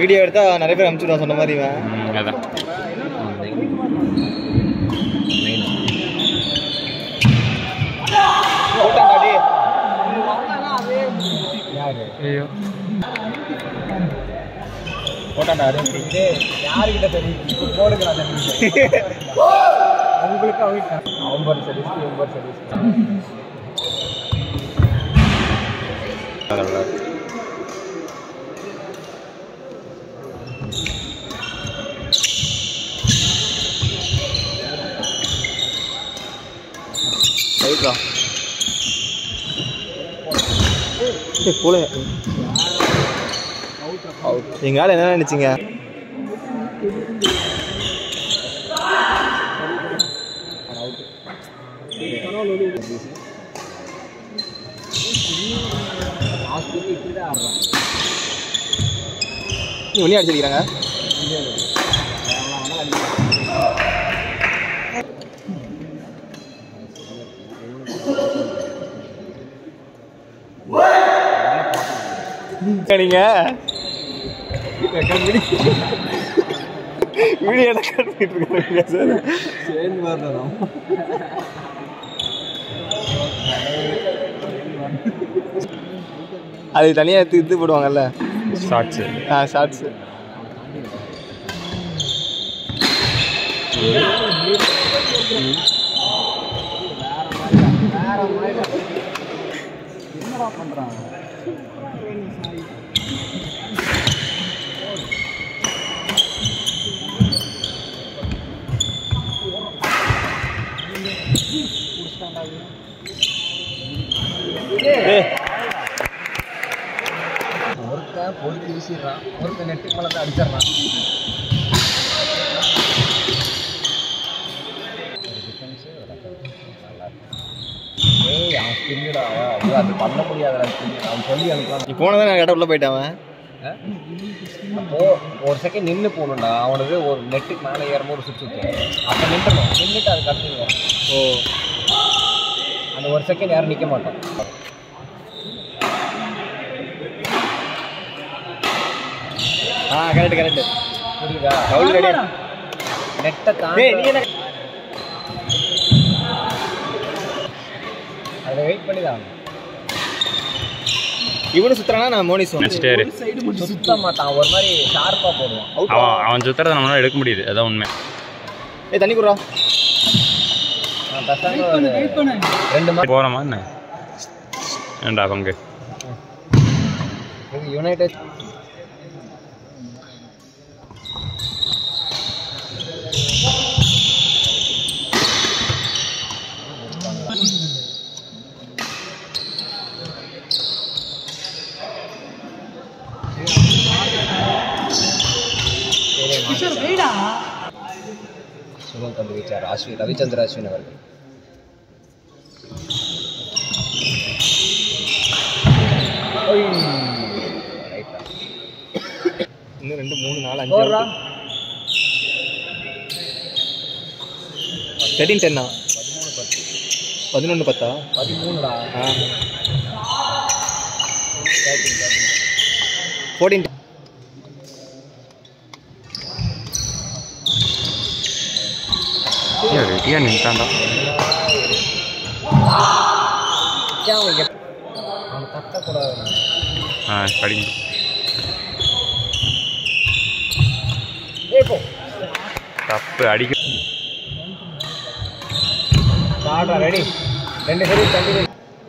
Video எடுத்தா நிறைய பேர் அனுப்பிச்சுடுவான் சொன்ன மாதிரி இவன் ம், அதான் போட்டான்டா டேய். ஐயோ போட்டான்டா அருண் இது யாருக்கிட்ட தெரியும் இப்போ போடுங்க நான் உங்களுக்கு அவங்க அவன் பர் சர்வீஸ் இவன் பர் சர்வீஸ் ரைட்ரா போல எங்க ஆள் என்ன நினைச்சீங்க நீ ஒன்னே அடிச்சிருக்கிறாங்க நீங்க வீடியோ எடுக்க இருக்காங்க சார் சேர்ந்து வரணும் அது தனியாக எடுத்து இது போடுவாங்கல்ல ஷார்ட்ஸு ஆ ஷார்ட்ஸு ஏய் ஒருத்தன் பொறுத்து வீசிடுறான் ஒருத்தன் நெட்டு மேலே தான் அடிச்சிடுறான் ஏய் அவன் ஸ்பின்னுடா ஐயோ அது பண்ண முடியாதுடா spin. அவன் சொல்லி அனுப்பலாம் நீ போனதான் நான் கடை உள்ள போயிட்டான் அவன் அப்போ ஒரு செகண்ட் நின்று போகணும்டா அவனுக்கு ஒரு நெட்டுக்கு மேலே ஏறும்போது சுற்றி சுற்றும் அப்போ நின்றுணும் நின்றுட்டு அது கற்றுக்கணும் ஓ அந்த ஒரு செகண்ட் யாரும் நிற்க மாட்டோம் ஆ கரெக்ட் கரெக்ட் புரியுதா ரவுல் ரெடி நெட்டை டேய் நீ தாண்டி என்ன அதை வெயிட் பண்ணி தான் ஆகணும். இவனு சுத்துறானா நான் மோனிஸ் நினச்சிட்டே இரு சுத்த மாட்டான் ஒரு மாதிரி ஷார்ப்பாக போடுவான் அவன் அவன் சுத்துறத நம்மளால எடுக்க முடியுது அதான் உண்மை ஏய் தண்ணி குடுறா நான் பேசாம ஒரு ரெண்டு மாதிரி போகிறோமா என்ன ஏண்டா பங்கு இது யுனைடெட் சுகம் கண்டு விச்சார் அஸ்வின் ரவிச்சந்திர அஸ்வின் அவர்கள் ரைட்டா இன்னும் ரெண்டு மூணு நாலு அஞ்சு போடுறா தேர்ட்டின் டென்னா பதிமூணு பத்து பதினொன்று பத்தா பதிமூணுடா ஆ தேர்ட்டின் தேர்ட்டின் ஃபோர்டீன் ரெடியாக நின்ட்டான்டா அவன் அவன் தட்டக்கூடாது ஆ படிங்க ஏய் போ தப்பு அடிக்க ஆடுறா ரெடி ரெண்டு பேரும் கண்டினியூ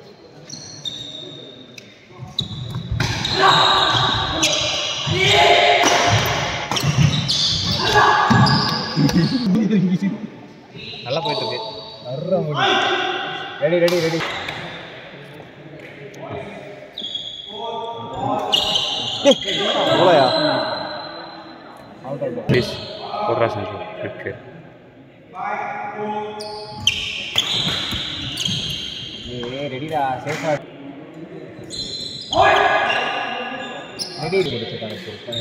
நல்லா போயிட்டு இருக்கு வர்ற முடி ரெடி ரெடி ரெடி போலையா அவுட் ஆயிட்டு ப்ளீஸ் போடுறா செஞ்சு இருக்கு ஏய் ரெடிடா சேஃபா ரெடி முடிச்சுட்டாங்க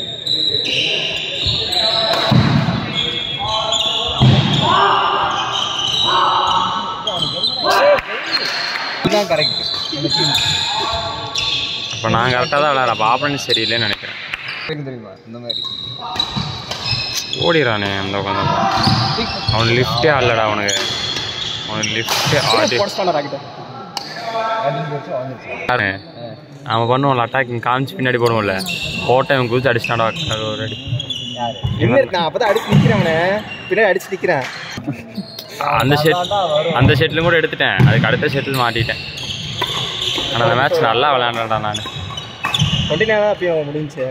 இதுதான் கரெக்ட் இந்த டீம் இப்போ நான் கரெக்டாக தான் விளையாடுறேன் அப்போ ஆப்பனன்ட் சரியில்லைன்னு நினைக்கிறேன் எனக்கு தெரியுமா இந்த மாதிரி ஓடிறானே அந்த உட்காந்து அவன் லிஃப்டே ஆடலடா அவனுக்கு அவனுக்கு லிஃப்டே ஆடி அப்படின்னு வச்சு வந்துருச்சு அவன் பண்ணுவோம்ல அட்டாக்கிங் காமிச்சு பின்னாடி போடுவோம்ல போட்ட இவன் குதிச்சு அடிச்சிட்டாடா ஒரு அடி யாரு இன்னும் நான் அப்பதான் அடிச்சு நிக்கிறேன் அவனை பின்னாடி அடிச்சு நிக்கிறேன் அந்த ஷெட் அதான் வரும். அந்த ஷெட்டிலும் கூட எடுத்துட்டேன் அதுக்கு அடுத்த ஷெட்டில் மாட்டிட்டேன் ஆனால் அந்த மேட்ச் நல்லா விளையாண்டேன்டா நான் டுவெண்ட்டி நைன் தான் அப்பயும் முடிஞ்சுச்சு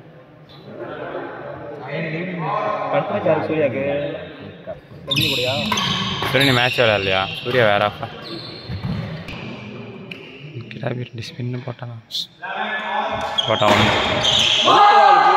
அடுத்த மேட்ச் யாருக்கு சூர்யாக்கு ரஜினி கூடயா சரி நீ மேட்ச் விளையாடலையா சூர்யா வேறாப்பா கிடாபி ரெண்டு ஸ்பின்னு போட்டானா போட்டான் ஒன்று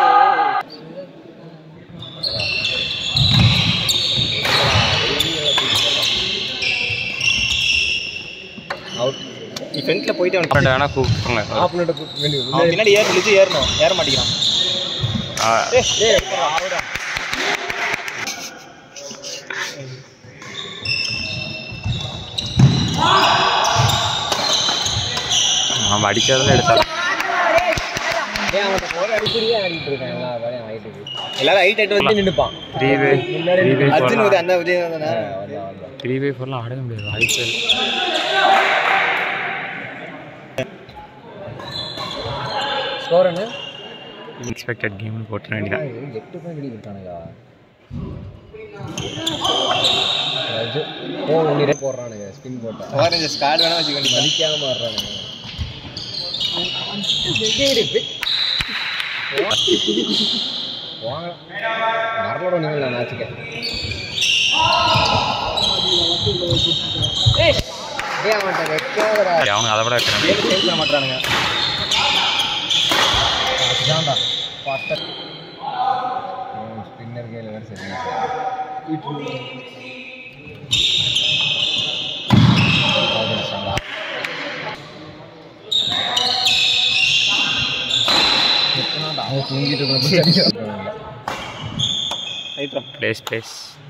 அவுட் நீ ஃப்ரண்ட்ல போயிட்டு அவன் ஃப்ரெண்ட் வேணா கூப்பிட்டுங்க ஆஃப் மினிட் வேண்டி அவன் பின்னாடி ஏற விழிச்சு ஏறணும் ஏற மாட்டேங்கிறான் ஏய், ஏய், ஆவுடா. அவன் அடிக்கிறதுல எடுத்தாலும் ஏன் அவன்கிட்ட ஒரு அடிப்படியே ஆடிட்டு இருக்கான் எல்லா வேலையும் ஆகிட்டு எல்லாரும் ஹைட் ஹைட் வந்து நின்றுப்பான் three way three way Arjun Uday ஃபோர்லாம் அந்த உதயம் தானே வந்தான் வந்தான் த்ரீ வே ஃபோர்லாம் ஆடவே முடியாது வாய்ப்பே இல்லை ஸ்கோர் என்ன எக்ஸ்பெக்டட் கேம்னு போட்டுற வேண்டியதான் இவன் எட்டு பாயிண்ட் அடிக்கிட்டானுங்க ரஜு ஓ ஒன்று போடுறானுங்க ஸ்பின் போட்டா ஆரஞ்சு ஸ்காட் வேணா வச்சுக்க வேண்டியது மதிக்காம ஆடுறானுங்க வாங்க வரலோட நீங்கள் நான் மேட்சுக்கு ஏய் அவன்கிட்ட வைக்காதடா அவனுக்கு அதை விட வைக்கிறான் ஏழு சேஞ்ச் பண்ண மாட்டானுங்க அதுதான்டா ஃபாஸ்டர் ஸ்பின்னர் கையில் வேறு சரிங்க அவங்க தூங்கிட்டு இருக்க ரைட்ரா ப்ளேஸ் ப்ளேஸ்